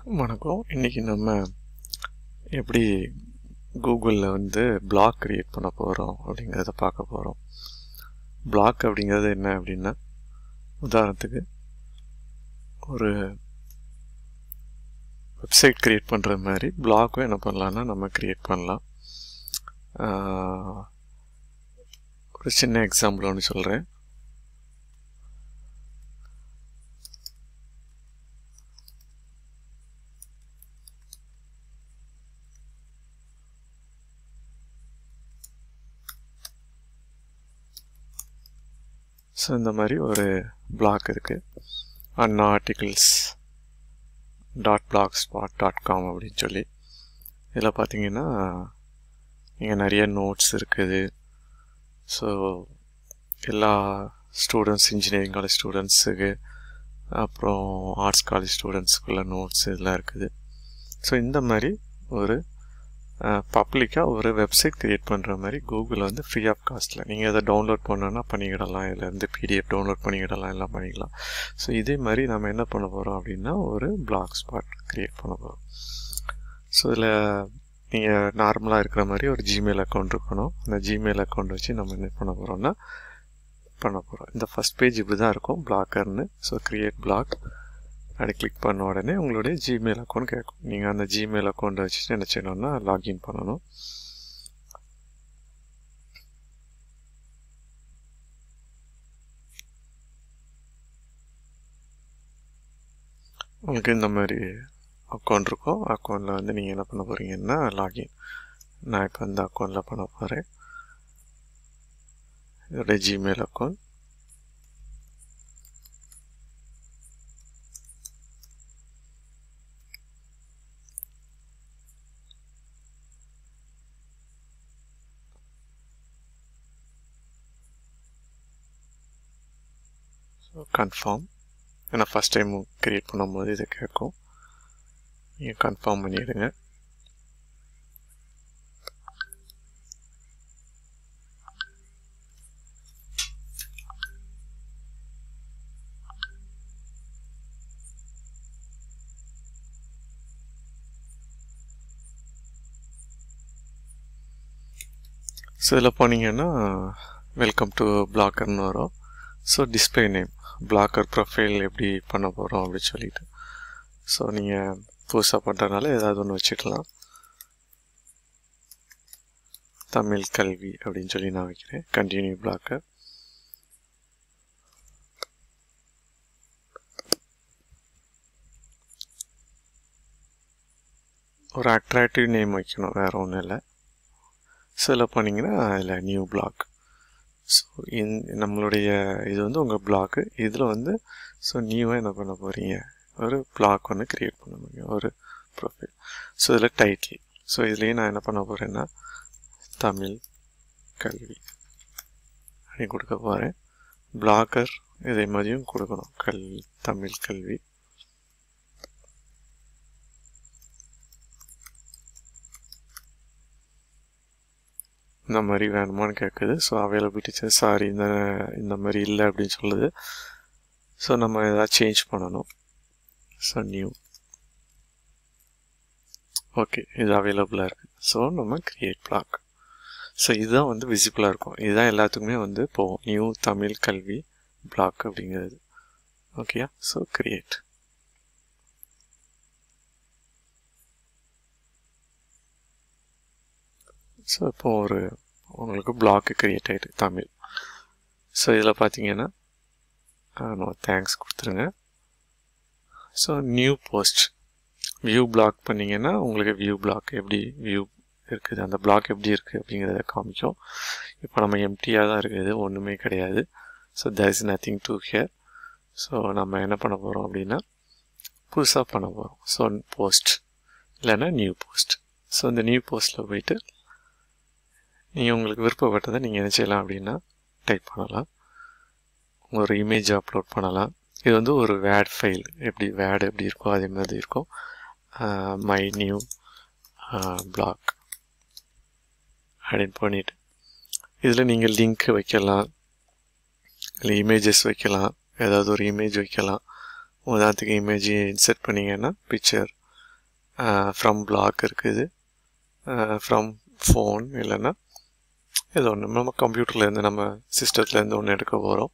வணக்கம் இன்றைக்கி நம்ம எப்படி கூகுளில் வந்து பிளாக் க்ரியேட் பண்ண போகிறோம் அப்படிங்கிறத பார்க்க போகிறோம் பிளாக் அப்படிங்கிறது என்ன அப்படின்னா உதாரணத்துக்கு ஒரு வெப்சைட் க்ரியேட் பண்ணுற மாதிரி பிளாக்கும் என்ன பண்ணலான்னா நம்ம க்ரியேட் பண்ணலாம் ஆஹ், ஒரு சின்ன எக்ஸாம்பிள் ஒன்று சொல்கிறேன் ஸோ இந்த மாதிரி ஒரு பிளாக் இருக்குது அண்ணா articles dot blogspot dot com அப்படின்னு சொல்லி இதில் பார்த்தீங்கன்னா இங்கே நிறைய நோட்ஸ் இருக்குது ஸோ எல்லா ஸ்டூடெண்ட்ஸ் இன்ஜினியரிங் காலேஜ் ஸ்டூடெண்ட்ஸுக்கு அப்புறம் ஆர்ட்ஸ் காலேஜ் ஸ்டூடெண்ட்ஸுக்குள்ள நோட்ஸ் இதெல்லாம் இருக்குது ஸோ இந்த மாதிரி ஒரு பப்ளிக்காக ஒரு வெப்சைட் க்ரியேட் பண்ணுற மாதிரி கூகுள் வந்து ஃப்ரீ ஆஃப் காஸ்ட்டில் நீங்கள் அதை டவுன்லோட் பண்ணோன்னா பண்ணிக்கிடலாம் இதுலேருந்து பிடிஎஃப் டவுன்லோட் பண்ணிக்கிடலாம் எல்லாம் பண்ணிக்கலாம் ஸோ இதே மாதிரி நம்ம என்ன பண்ண போகிறோம் அப்படின்னா ஒரு பிளாக் ஸ்பாட் க்ரியேட் பண்ண போகிறோம் ஸோ இதில் நீங்கள் நார்மலாக இருக்கிற மாதிரி ஒரு ஜிமெயில் அக்கௌண்ட் இருக்கணும் அந்த ஜிமெயில் அக்கௌண்ட் வச்சு நம்ம என்ன பண்ண போகிறோம்னா பண்ண போகிறோம் இந்த ஃபஸ்ட் பேஜ் இப்படி தான் இருக்கும் பிளாக்கர்னு ஸோ க்ரியேட் பிளாக் அப்படி கிளிக் பண்ண உடனே உங்களுடைய ஜிமெயில் அக்கௌண்ட் கேட்கும் நீங்கள் அந்த ஜிமெயில் அக்கௌண்ட்டை வச்சுட்டு என்ன செய்யணும்னா லாகின் பண்ணணும் உங்களுக்கு இந்த மாதிரி அக்கௌண்ட் இருக்கும் அக்கௌண்ட்டில் வந்து நீங்கள் என்ன பண்ண போகிறீங்கன்னா லாகின் நான் இப்போ இந்த அக்கௌண்ட்டில் பண்ண போகிறேன் இதோட ஜிமெயில் அக்கௌண்ட் ஸோ கன்ஃபார்ம் ஏன்னா ஃபஸ்ட் டைம் க்ரியேட் பண்ணும்போது இதை கேட்கும் நீங்கள் கன்ஃபார்ம் பண்ணிவிடுங்க ஸோ இதில் போனீங்கன்னா வெல்கம் டு பிளாக்கர்னு வரும் so display name blogger profile எப்படி பண்ண போகிறோம் அப்படின்னு சொல்லிட்டு ஸோ நீங்கள் புதுசாக பண்ணுறதுனால ஏதாவது ஒன்று வச்சுக்கலாம் தமிழ் கல்வி அப்படின்னு சொல்லி நான் வைக்கிறேன் கண்டினியூ பிளாக்கர் ஒரு அட்ராக்டிவ் நேம் வைக்கணும் வேறு ஒன்றும் இல்லை ஸோ இதில் போனீங்கன்னா அதில் நியூ பிளாக் ஸோ இந் நம்மளுடைய இது வந்து உங்கள் பிளாக்கு இதில் வந்து ஸோ நியூவாக என்ன பண்ண போகிறீங்க ஒரு பிளாக் ஒன்று க்ரியேட் பண்ண முடியும் ஒரு ப்ரொஃபைல் ஸோ இதில் டைட்டில் ஸோ இதுலேயே நான் என்ன பண்ண போகிறேன்னா தமிழ் கல்வி அப்படி கொடுக்க போகிறேன் பிளாக்கர் இதே மாதிரியும் கொடுக்கணும் கல் தமிழ் கல்வி இந்த மாதிரி வேணுமான்னு கேட்குது ஸோ அவைலபிலிட்டி சாரி இந்த இந்த மாதிரி இல்லை அப்படின்னு சொல்லுது ஸோ நம்ம எதாவது சேஞ்ச் பண்ணணும் ஸோ நியூ ஓகே இது அவைலபிளாக இருக்குது ஸோ நம்ம க்ரியேட் பிளாக் ஸோ இதுதான் வந்து விசிபிளாக இருக்கும் இதுதான் எல்லாத்துக்குமே வந்து போகும் நியூ தமிழ் கல்வி பிளாக் அப்படிங்கிறது ஓகேயா ஸோ க்ரியேட் ஸோ இப்போ ஒரு உங்களுக்கு பிளாக் க்ரியேட் ஆகிட்டு தமிழ் ஸோ இதில் பார்த்தீங்கன்னா நோ தேங்க்ஸ் கொடுத்துருங்க so new post view blog பண்ணிங்கன்னா உங்களுக்கு வியூ பிளாக் எப்படி வியூ இருக்குது அந்த பிளாக் எப்படி இருக்குது அப்படிங்கிறத காமிக்கும் இப்போ நம்ம எம்டியாக தான் இருக்குது ஒன்றுமே கிடையாது so there is nothing to here so நம்ம என்ன பண்ண போகிறோம் அப்படின்னா புதுசாக பண்ண போகிறோம் ஸோ போஸ்ட் இல்லைன்னா நியூ போஸ்ட் ஸோ இந்த நியூ போஸ்ட்டில் போயிட்டு நீங்கள் உங்களுக்கு விருப்பப்பட்டதை நீங்கள் என்ன செய்யலாம் அப்படின்னா டைப் பண்ணலாம் ஒரு இமேஜ் அப்லோட் பண்ணலாம் இது வந்து ஒரு வேட் ஃபைல் எப்படி வேட் எப்படி இருக்கோ அதே மாதிரி இருக்கும் மை நியூ பிளாக் அப்படின்னு பண்ணிட்டு இதில் நீங்கள் லிங்க் வைக்கலாம் இல்லை இமேஜஸ் வைக்கலாம் ஏதாவது ஒரு இமேஜ் வைக்கலாம் உதாரணத்துக்கு இமேஜ் இன்சர்ட் பண்ணிங்கன்னா பிக்சர் ஃப்ரம் பிளாக் இருக்குது ஃப்ரம் ஃபோன் இல்லைன்னா ஏதோ ஒன்று நம்ம கம்ப்யூட்டர்லேருந்து நம்ம சிஸ்டத்துலேருந்து ஒன்று எடுக்க போகிறோம்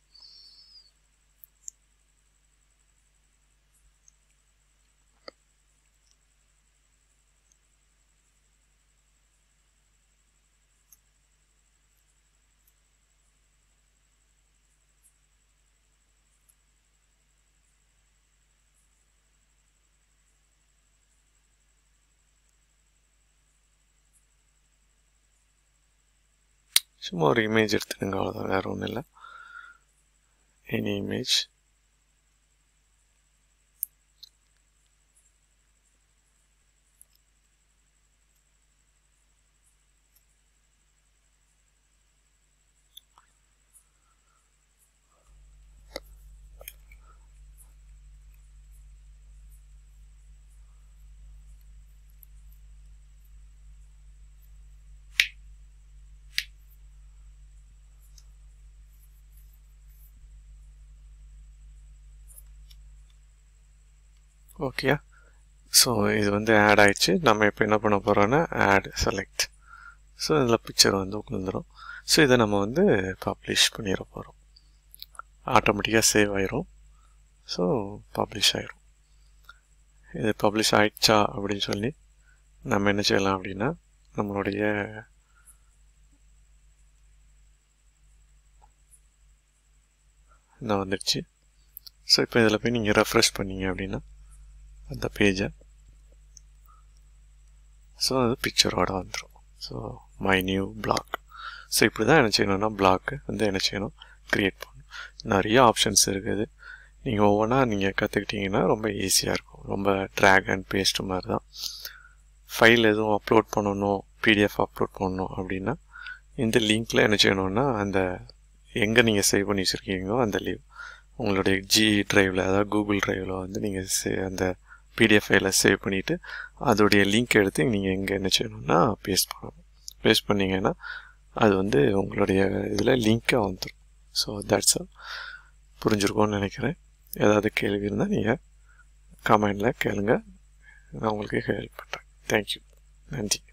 சும்மா ஒரு இமேஜ் எடுத்துடுங்க அவ்வளோதான் வேறு ஒன்றும் இல்லை எனி இமேஜ் ஓகே ஸோ இது வந்து ஆட் ஆயிடுச்சு நம்ம இப்போ என்ன பண்ண போகிறோன்னா ஆட் செலக்ட் ஸோ இதில் பிக்சர் வந்து உட்காந்துரும் ஸோ இதை நம்ம வந்து பப்ளிஷ் பண்ணிட போகிறோம் ஆட்டோமேட்டிக்காக சேவ் ஆயிரும் ஸோ பப்ளிஷ் ஆயிரும் இது பப்ளிஷ் ஆயிடுச்சா அப்படின்னு சொல்லி நம்ம என்ன செய்யலாம் அப்படின்னா நம்மளுடைய நான் வந்துடுச்சு ஸோ இப்போ இதில் போய் நீங்கள் ரெஃப்ரெஷ் பண்ணீங்க அப்படின்னா அந்த பேஜை ஸோ அது பிக்சரோட வந்துடும் so my new blog so இப்படி தான் என்ன செய்யணும்னா பிளாக்கு வந்து என்ன செய்யணும் க்ரியேட் பண்ணணும் நிறைய ஆப்ஷன்ஸ் இருக்குது நீங்கள் ஒவ்வொன்றா நீங்கள் கற்றுக்கிட்டிங்கன்னா ரொம்ப ஈஸியாக இருக்கும் ரொம்ப ட்ராக் அண்ட் பேஸ்ட் மாதிரி தான் ஃபைல் எதுவும் அப்லோட் பண்ணணும் பிடிஎஃப் அப்லோட் பண்ணணும் அப்படின்னா இந்த லிங்க்கில் என்ன செய்யணும்னா அந்த எங்கே நீங்கள் சேவ் பண்ணி வச்சுருக்கீங்களோ அந்த லீவ் உங்களுடைய ஜி ட்ரைவில் அதாவது கூகுள் ட்ரைவில் வந்து நீங்கள் சே அந்த பிடிஎஃப் ஃபைலை சேவ் பண்ணிவிட்டு அதோடைய லிங்க் எடுத்து நீங்கள் எங்கே என்ன செய்யணும்னா பேஸ்ட் பண்ணணும் பேஸ்ட் பண்ணிங்கன்னா அது வந்து உங்களுடைய இதில் லிங்க்காக வந்துடும் ஸோ தட்ஸ் புரிஞ்சிருக்கோன்னு நினைக்கிறேன் ஏதாவது கேள்வி இருந்தால் நீங்கள் கமெண்டில் கேளுங்க நான் உங்களுக்கு ஹெல்ப் பண்ணுறேன் தேங்க்யூ நன்றி